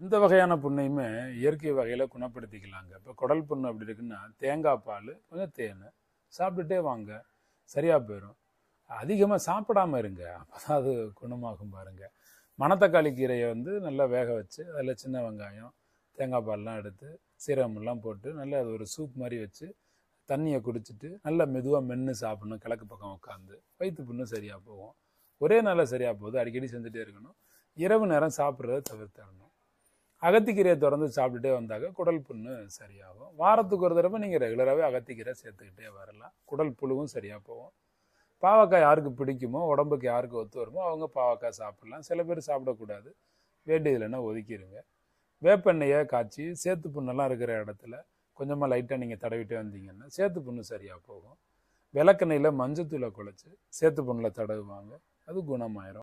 இந்த வகையான புண்ணையுமே இயற்கை வகையில் குணப்படுத்திக்கலாங்க இப்போ குடல் புண்ணு அப்படி இருக்குன்னா தேங்காய் பால் கொஞ்சம் தேன் சாப்பிட்டுட்டே வாங்க சரியாக போயிடும் அதிகமாக சாப்பிடாம இருங்க அப்போ தான் அது குணமாகும் பாருங்க மணத்தக்காளி கீரையை வந்து நல்லா வேக வச்சு அதில் சின்ன வெங்காயம் தேங்காய் பால்லாம் எடுத்து சீரகமெல்லாம் போட்டு நல்லா அது ஒரு சூப் மாதிரி வச்சு தண்ணியை குடிச்சிட்டு நல்லா மெதுவாக மென்று சாப்பிடணும் கிழக்கு பக்கம் உட்காந்து வயிற்று புண்ணு சரியாக போகும் ஒரே நாளில் சரியாக போகுது அடிக்கடி செஞ்சுட்டே இருக்கணும் இரவு நேரம் சாப்பிட்றத தவிர்த்திடணும் அகத்திக்கீரையை திறந்து சாப்பிட்டுட்டே வந்தாக்க குடல் புண்ணு சரியாகும் வாரத்துக்கு ஒரு தடவை நீங்கள் ரெகுலராகவே அகத்திக்கீரை சேர்த்துக்கிட்டே வரலாம் குடல் புழுவும் சரியாக போகும் பாவக்காய் யாருக்கு பிடிக்குமோ உடம்புக்கு யாருக்கு ஒத்து வருமோ அவங்க பாவக்காய் சாப்பிடலாம் சில பேர் சாப்பிடக்கூடாது வேண்டியதில்லைன்னா ஒதுக்கிடுங்க வேப்பெண்ணெயை காய்ச்சி சேத்து புண்ணெல்லாம் இருக்கிற இடத்துல கொஞ்சமாக லைட்டாக நீங்கள் தடவிட்டே வந்தீங்கன்னா சேத்து புண்ணு சரியாக போகும் விளக்கெண்ணெயில் மஞ்சத்தூளை குழச்சி சேத்து புண்ணில் தடவுவாங்க அது குணமாயிரும்